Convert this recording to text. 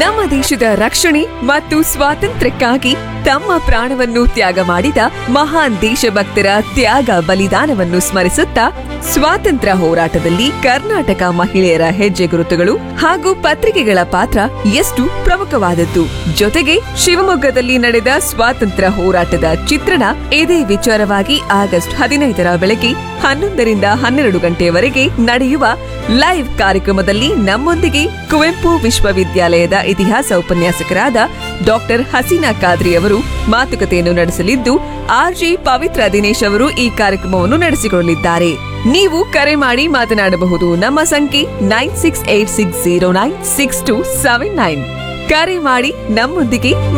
ನಮ್ಮ ದೇಶದ ರಕ್ಷಣೆ ಮತ್ತು ಸ್ವಾತಂತ್ರ್ಯಕ್ಕಾಗಿ ತಮ್ಮ ಪ್ರಾಣವನ್ನು ತ್ಯಾಗ ಮಾಡಿದ ಮಹಾನ್ ದೇಶಭಕ್ತರ ತ್ಯಾಗ ಬಲಿದಾನವನ್ನು ಸ್ಮರಿಸುತ್ತಾ ಸ್ವಾತಂತ್ರ್ಯ ಹೋರಾಟದಲ್ಲಿ ಕರ್ನಾಟಕ ಮಹಿಳೆಯರ ಹೆಜ್ಜೆ ಗುರುತುಗಳು ಹಾಗೂ ಪತ್ರಿಕೆಗಳ ಪಾತ್ರ ಎಷ್ಟು ಪ್ರಮುಖವಾದದ್ದು ಜೊತೆಗೆ ಶಿವಮೊಗ್ಗದಲ್ಲಿ ನಡೆದ ಸ್ವಾತಂತ್ರ್ಯ ಹೋರಾಟದ ಚಿತ್ರಣ ಇದೇ ವಿಚಾರವಾಗಿ ಆಗಸ್ಟ್ ಹದಿನೈದರ ಬೆಳಗ್ಗೆ ಹನ್ನೊಂದರಿಂದ ಹನ್ನೆರಡು ಗಂಟೆಯವರೆಗೆ ನಡೆಯುವ ಲೈವ್ ಕಾರ್ಯಕ್ರಮದಲ್ಲಿ ನಮ್ಮೊಂದಿಗೆ ಕುವೆಂಪು ವಿಶ್ವವಿದ್ಯಾಲಯದ ಇತಿಹಾಸ ಉಪನ್ಯಾಸಕರಾದ ಡಾಕ್ಟರ್ ಹಸೀನಾ ಖಾದ್ರಿ ಅವರು ಮಾತುಕತೆಯನ್ನು ನಡೆಸಲಿದ್ದು ಆರ್ಜಿ ಪವಿತ್ರ ದಿನೇಶ್ ಅವರು ಈ ಕಾರ್ಯಕ್ರಮವನ್ನು ನಡೆಸಿಕೊಳ್ಳಲಿದ್ದಾರೆ ನೀವು ಕರೆ ಮಾಡಿ ಮಾತನಾಡಬಹುದು ನಮ್ಮ ಸಂಖ್ಯೆ nine six eight six zero nine six two seven nine ಕರೆ ಮಾಡಿ ನಮ್ಮೊಂದಿಗೆ